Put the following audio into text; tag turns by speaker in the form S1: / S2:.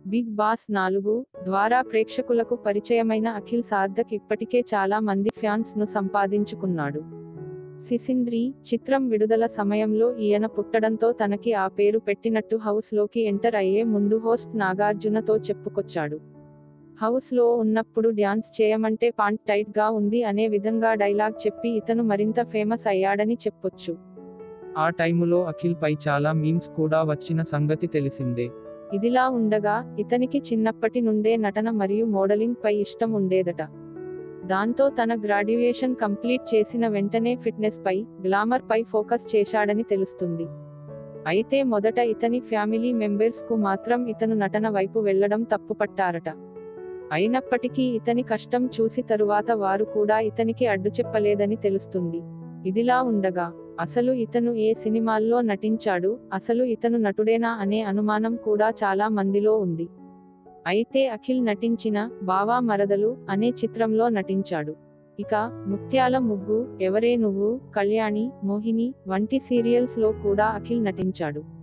S1: big boss నాలుగు ద్వారా ప్రేక్షకులకు పరిచయమైన అఖిల్ సార్థక్ ఇప్పటికే చాలా మంది ఫ్యాన్స్ ను సంపాదించుకున్నాడు సిసింద్రి చిత్రం విడుదల సమయంలో ఈయన పుట్టడంతో తనకి ఆ పేరు పెట్టినట్టు హౌస్ లోకి ఎంటర్ అయ్యే ముందు హోస్ట్ నాగార్జునతో చెప్పుకొచ్చాడు హౌస్ లో ఉన్నప్పుడు డ్యాన్స్ చేయమంటే పాంట్ టైట్ గా ఉంది అనే విధంగా డైలాగ్ చెప్పి ఇతను మరింత ఫేమస్ అయ్యాడని చెప్పొచ్చు
S2: ఆ టైములో అఖిల్ పై చాలా మీమ్స్ కూడా వచ్చిన సంగతి తెలిసిందే
S1: ఇదిలా ఉండగా ఇతనికి చిన్నప్పటి నుండే నటన మరియు మోడలింగ్ పై ఇష్టం ఉండేదట దాంతో తన గ్రాడ్యుయేషన్ కంప్లీట్ చేసిన వెంటనే ఫిట్నెస్ పై గ్లామర్ పై ఫోకస్ చేశాడని తెలుస్తుంది అయితే మొదట ఇతని ఫ్యామిలీ మెంబర్స్ కు మాత్రం ఇతను నటన వైపు వెళ్లడం తప్పుపట్టారట అయినప్పటికీ ఇతని కష్టం చూసి తరువాత వారు కూడా ఇతనికి అడ్డు చెప్పలేదని తెలుస్తుంది ఇదిలా ఉండగా అసలు ఇతను ఏ సినిమాల్లో నటించాడు అసలు ఇతను నటుడేనా అనే అనుమానం కూడా చాలా మందిలో ఉంది అయితే అఖిల్ నటించిన బావా మరదలు అనే చిత్రంలో నటించాడు ఇక ముత్యాల ముగ్గు ఎవరే నువ్వు కళ్యాణి మోహిని వంటి సీరియల్స్ లో కూడా అఖిల్ నటించాడు